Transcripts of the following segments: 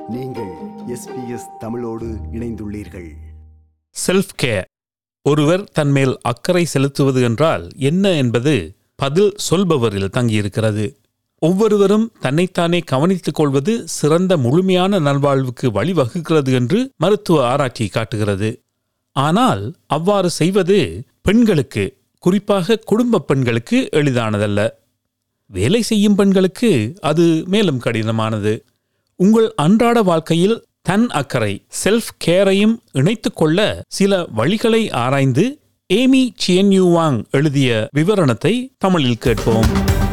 நீங்கள் எஸ்பிஎஸ் தமிழோடு இணைந்துள்ளீர்கள் செல்ஃப் கேர் ஒருவர் தன்மேல் அக்கறை செலுத்துவது என்றால் என்ன என்பது பதில் சொல்பவரில் தங்கியிருக்கிறது ஒவ்வொருவரும் தன்னைத்தானே கவனித்துக் கொள்வது சிறந்த முழுமையான நல்வாழ்வுக்கு வழிவகுக்கிறது என்று மருத்துவ ஆராய்ச்சி காட்டுகிறது ஆனால் அவ்வாறு செய்வது பெண்களுக்கு குறிப்பாக குடும்ப பெண்களுக்கு எளிதானதல்ல வேலை செய்யும் பெண்களுக்கு அது மேலும் கடினமானது உங்கள் அன்றாட வாழ்க்கையில் தன் அக்கறை செல்ஃப் கேரையும் இணைத்துக் கொள்ள சில வழிகளை ஆராய்ந்து ஏமி சியன்யூவாங் எழுதிய விவரணத்தை தமிழில் கேட்போம்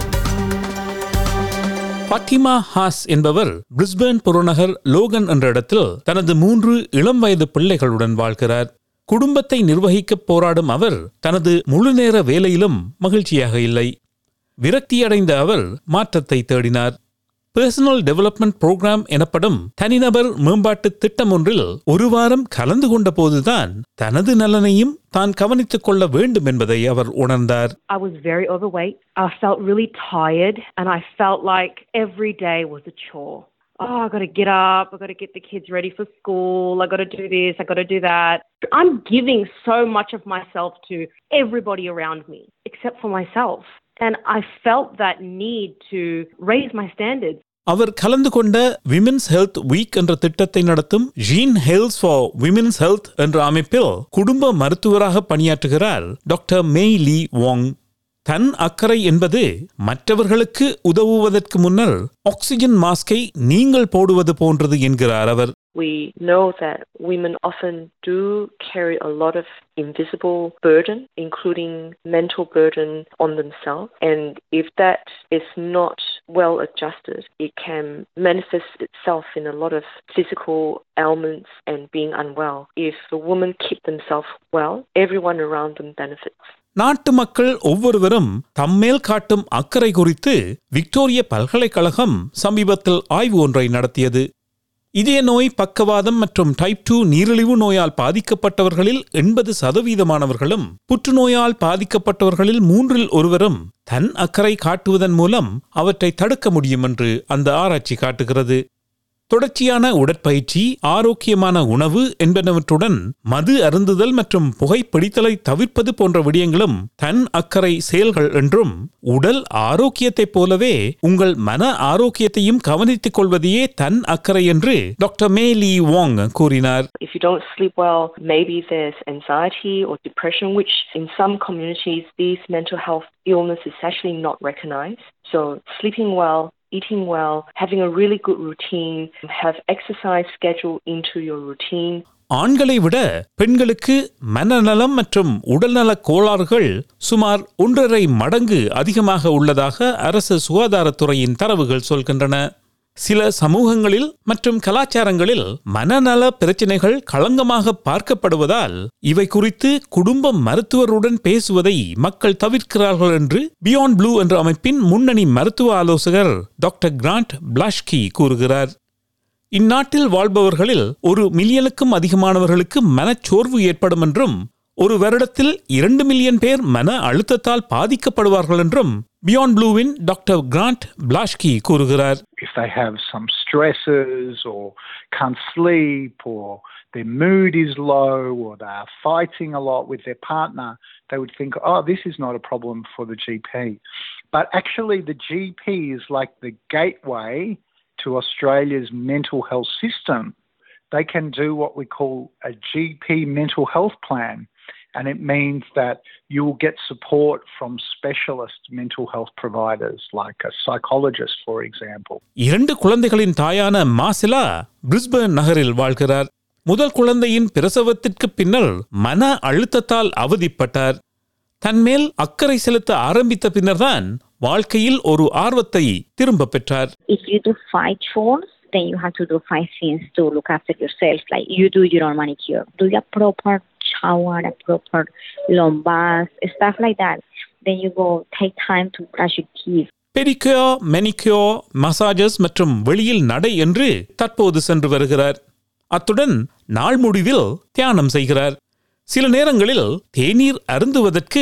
பாத்திமா ஹாஸ் என்பவர் பிரிஸ்பேர்ன் புறநகர் லோகன் என்ற இடத்தில் தனது மூன்று இளம் வயது பிள்ளைகளுடன் வாழ்கிறார் குடும்பத்தை நிர்வகிக்கப் போராடும் அவர் தனது முழுநேர வேலையிலும் மகிழ்ச்சியாக இல்லை விரக்தியடைந்த அவர் மாற்றத்தை தேடினார் பர்சனல் டெவலப்மெண்ட் புரோகிராம் எனப்படும் தனிநபர் மேம்பாட்டு திட்டம் ஒன்றில் ஒரு வாரம் கலந்து கொண்ட போதுதான் தனது நலனையும் தான் கவனித்துக் கொள்ள வேண்டும் என்பதை அவர் உணர்ந்தார் I was very overweight. I felt really tired, and I felt like every day was a chore. Oh, I got to get up. I got to get the kids ready for school. I got to do this. I got to do that. I'm giving so much of myself to everybody around me except for myself. And I felt that need to raise my standards. அவர் கலந்து கொண்ட women's health week என்ற திட்டத்தை நடத்தும் Jean Hailes for women's health என்ற அமைப்பில் குடும்ப மருத்துவராக பணியாற்றுகிறார் டாக்டர் மேய் லீ வாங் தன் அக்கறை என்பது மற்றவர்களுக்கு உதவுவதற்கு முன்னர் ஆக்சிஜன் மாஸ்கை நீங்கள் போடுவது போன்றது என்கிறார் அவர் We know that women often do carry a lot of invisible burden, including mental burden on themselves. And if that is not well adjusted, it can manifest itself in a lot of physical ailments and being unwell. If the women keep themselves well, everyone around them benefits. நாட்டு மக்கள் ஒவ்வொருவரும் தம்மேல் காட்டும் அக்கறை குறித்து Victoria பல்கலைக்கழகம் சமீபத்தில் ஆய்வு ஒன்றை நடத்தியது இதய நோய் பக்கவாதம் மற்றும் டைப் டூ நீரிழிவு நோயால் பாதிக்கப்பட்டவர்களில் எண்பது சதவீதமானவர்களும் புற்றுநோயால் பாதிக்கப்பட்டவர்களில் மூன்றில் ஒருவரும் தன் அக்கறை காட்டுவதன் மூலம் அவற்றை தடுக்க முடியும் என்று அந்த ஆராய்ச்சி காட்டுகிறது தொடர்ச்சியான உடற்பயிற்சி ஆரோக்கியமான உணவு என்பனவற்றுடன் மது அருந்துதல் மற்றும் புகைப்பிடித்தலை தவிர்ப்பது போன்ற விடயங்களும் தன் அக்கறை செயல்கள் என்றும் உடல் ஆரோக்கியத்தைப் போலவே உங்கள் மன ஆரோக்கியத்தையும் கவனித்துக் கொள்வதையே தன் அக்கறை என்று டாக்டர் மே லீ வாங் கூறினார் If you don't sleep well, maybe there's anxiety or depression, which in some communities, these mental health illness is actually not recognized. So sleeping well, eating well, having a really good routine, have exercise schedule into your routine. ஆண்களை விட பெண்களுக்கு மனநலம் மற்றும் உடல்நலக் கோளாறுகள் சுமார் ஒன்றரை மடங்கு அதிகமாக உள்ளதாக அரசு சுகாதாரத்துறையின் தரவுகள் சொல்கின்றன சில சமூகங்களில் மற்றும் கலாச்சாரங்களில் மனநல பிரச்சினைகள் களங்கமாக பார்க்கப்படுவதால் இவை குறித்து குடும்ப மருத்துவருடன் பேசுவதை மக்கள் தவிர்க்கிறார்கள் என்று பியாண்ட் ப்ளூ என்ற அமைப்பின் முன்னணி மருத்துவ ஆலோசகர் டாக்டர் கிராண்ட் பிளாஷ்கி கூறுகிறார் இந்நாட்டில் வாழ்பவர்களில் ஒரு மில்லியனுக்கும் அதிகமானவர்களுக்கு மனச்சோர்வு ஏற்படும் என்றும் ஒரு வருடத்தில் இரண்டு மில்லியன் பேர் மன அழுத்தத்தால் பாதிக்கப்படுவார்கள் என்றும் பியாண்ட் ப்ளூவின் டாக்டர் கிராண்ட் பிளாஷ்கி கூறுகிறார் if they have some stresses or can't sleep or their mood is low or they are fighting a lot with their partner, they would think, oh, this is not a problem for the GP. But actually, the GP is like the gateway to Australia's mental health system. They can do what we call a GP mental health plan. And it means that you will get support from specialist mental health providers, like a psychologist, for example. இரண்டு குழந்தைகளின் தாயான மாசிலா Brisbane நகரில் வாழ்கிறார் முதல் குழந்தையின் பிரசவத்திற்கு பின்னர் மன அழுத்தத்தால் அவதிப்பட்டார் தன்மேல் அக்கறை செலுத்த ஆரம்பித்த பின்னர்தான் வாழ்க்கையில் ஒரு ஆர்வத்தை திரும்ப பெற்றார் if you do five chores, then you have to do five things to look after yourself. Like you do your own manicure, do a proper shower, a proper long bath, stuff like that. Then you go take time to brush your teeth. Pedicure manicure massages மற்றும் வெளியில் நடை என்று தற்போது சென்று வருகிறார் அத்துடன் நாள் முடிவில் தியானம் செய்கிறார் சில நேரங்களில் தேநீர் அருந்துவதற்கு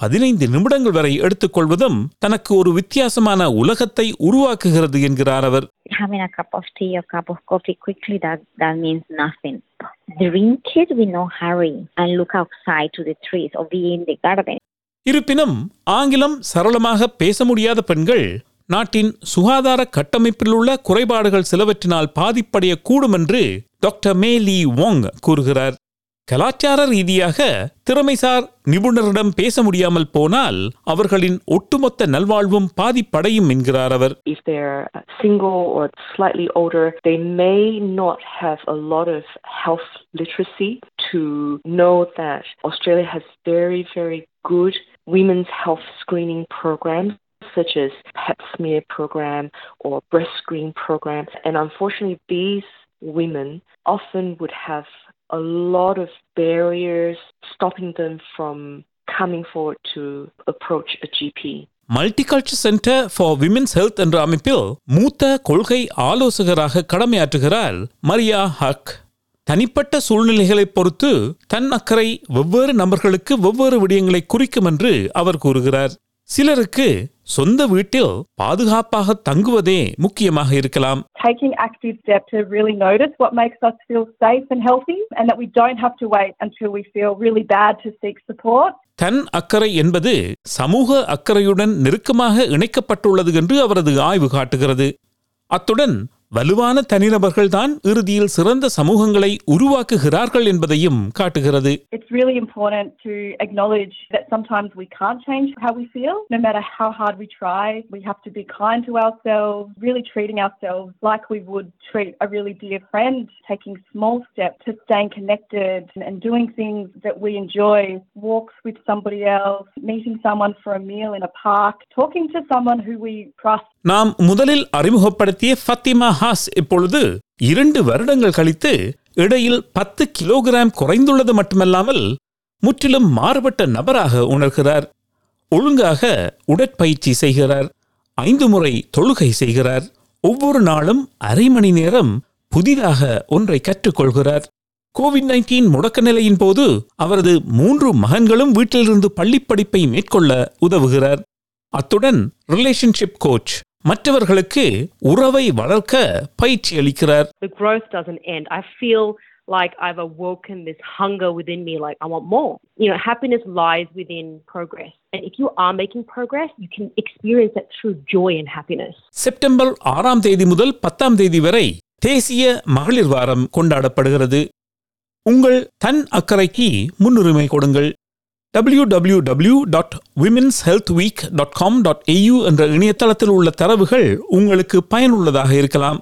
பதினைந்து நிமிடங்கள் வரை எடுத்துக்கொள்வதும் தனக்கு ஒரு வித்தியாசமான உலகத்தை உருவாக்குகிறது என்கிறார் அவர் Having a cup of tea or cup of coffee quickly, that, that means nothing. Drink it with no hurry and look outside to the trees or be in the garden. இருப்பினும் ஆங்கிலம் சரளமாக பேச முடியாத பெண்கள் நாட்டின் சுகாதார கட்டமைப்பில் உள்ள குறைபாடுகள் சிலவற்றினால் பாதிப்படையக்கூடும் என்று டாக்டர் மே லீ வோங் கூறுகிறார் கலாச்சார ரீதியாக திறமைசார் நிபுணரிடம் பேச முடியாமல் போனால் அவர்களின் ஒட்டுமொத்த நல்வாழ்வும் பாதிப்படையும் என்கிறார் அவர் if they're single or slightly older, they may not have a lot of health literacy to know that Australia has very, very good women's health screening programs such as pap smear program or breast screen program. And unfortunately, these women often would have a lot of barriers stopping them from coming forward to approach a GP. Multicultural centre for women's health என்ற அமைப்பில் மூத்த கொள்கை ஆலோசகராக கடமையாற்றுகிறார் மரியா ஹக் தனிப்பட்ட சூழ்நிலைகளை பொறுத்து தன் அக்கறை வெவ்வேறு நபர்களுக்கு வெவ்வேறு விடயங்களை குறிக்கும் என்று அவர் கூறுகிறார் சிலருக்கு சொந்த வீட்டில் பாதுகாப்பாக தங்குவதே முக்கியமாக இருக்கலாம் taking active steps to really notice what makes us feel safe and healthy and that we don't have to wait until we feel really bad to seek support. தன் அக்கறை என்பது சமூக அக்கறையுடன் நெருக்கமாக இணைக்கப்பட்டுள்ளது என்று அவரது ஆய்வு காட்டுகிறது அத்துடன் வலுவான தனிநபர்கள்தான் இறுதியில் சிறந்த சமூகங்களை உருவாக்குகிறார்கள் என்பதையும் காட்டுகிறது It's really important to acknowledge that sometimes we can't change how we feel, no matter how hard we try. We have to be kind to ourselves, really treating ourselves like we would treat a really dear friend, taking small steps to staying connected and doing things that we enjoy, walks with somebody else, meeting someone for a meal in a park, talking to someone who we trust. நாம் முதலில் அறிமுகப்படுத்திய ஃபத்திமா has இப்பொழுது இரண்டு வருடங்கள் கழித்து இடையில் பத்து kilogram குறைந்துள்ளது மட்டுமல்லாமல் முற்றிலும் மாறுபட்ட நபராக உணர்கிறார் ஒழுங்காக உடற்பயிற்சி செய்கிறார் ஐந்து முறை தொழுகை செய்கிறார் ஒவ்வொரு நாளும் அரை மணி நேரம் புதிதாக ஒன்றை கற்றுக்கொள்கிறார் கோவிட் நைன்டீன் முடக்க நிலையின் போது அவரது மூன்று மகன்களும் வீட்டிலிருந்து பள்ளிப் படிப்பை மேற்கொள்ள உதவுகிறார் அத்துடன் ரிலேஷன்ஷிப் கோச் மற்றவர்களுக்கு உறவை வளர்க்க பயிற்சி அளிக்கிறார் The growth doesn't end. I feel like I've awoken this hunger within me, like I want more. You know, happiness lies within progress. And if you are making progress, you can experience that true joy and happiness. September ஆறாம் தேதி முதல் பத்தாம் தேதி வரை தேசிய மகளிர் வாரம் கொண்டாடப்படுகிறது உங்கள் தன் அக்கறைக்கு முன்னுரிமை கொடுங்கள் www.womenshealthweek.com.au dot women's health week dot com dot என்ற இணையதளத்தில் உள்ள தரவுகள் உங்களுக்கு பயனுள்ளதாக இருக்கலாம்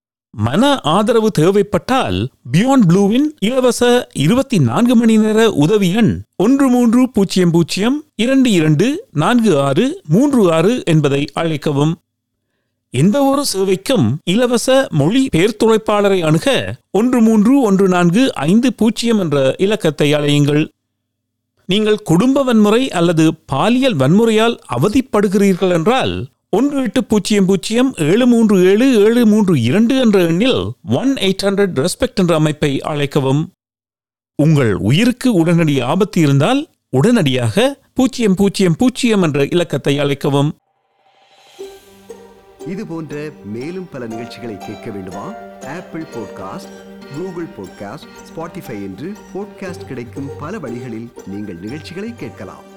மன ஆதரவு தேவைப்பட்டால் பியாண்ட் ப்ளூவின் இலவச இருபத்தி நான்கு மணி நேர உதவி எண் ஒன்று மூன்று பூஜ்ஜியம் பூஜ்ஜியம் இரண்டு இரண்டு நான்கு ஆறு மூன்று ஆறு என்பதை அழைக்கவும் எந்த ஒரு சேவைக்கும் இலவச மொழி பெயர்த்துழைப்பாளரை அணுக ஒன்று மூன்று ஒன்று நான்கு ஐந்து பூஜ்ஜியம் என்ற இலக்கத்தை அழையுங்கள் நீங்கள் குடும்ப வன்முறை அல்லது பாலியல் வன்முறையால் அவதிப்படுகிறீர்கள் என்றால் ஒன்று எட்டு பூஜ்ஜியம் பூஜ்ஜியம் ஏழு மூன்று ஏழு ஏழு மூன்று இரண்டு என்ற எண்ணில் ஒன் எயிட் ஹண்ட்ரட் ரெஸ்பெக்ட் என்ற அமைப்பை அழைக்கவும் உங்கள் உயிருக்கு உடனடி ஆபத்து இருந்தால் உடனடியாக பூஜ்ஜியம் பூஜ்ஜியம் பூஜ்ஜியம் என்ற இலக்கத்தை அழைக்கவும் இது போன்ற மேலும் பல நிகழ்ச்சிகளை கேட்க வேண்டுமா Apple podcast Google podcast Spotify என்று பாட்காஸ்ட் கிடைக்கும் பல வழிகளில் நீங்கள் நிகழ்ச்சிகளை கேட்கலாம்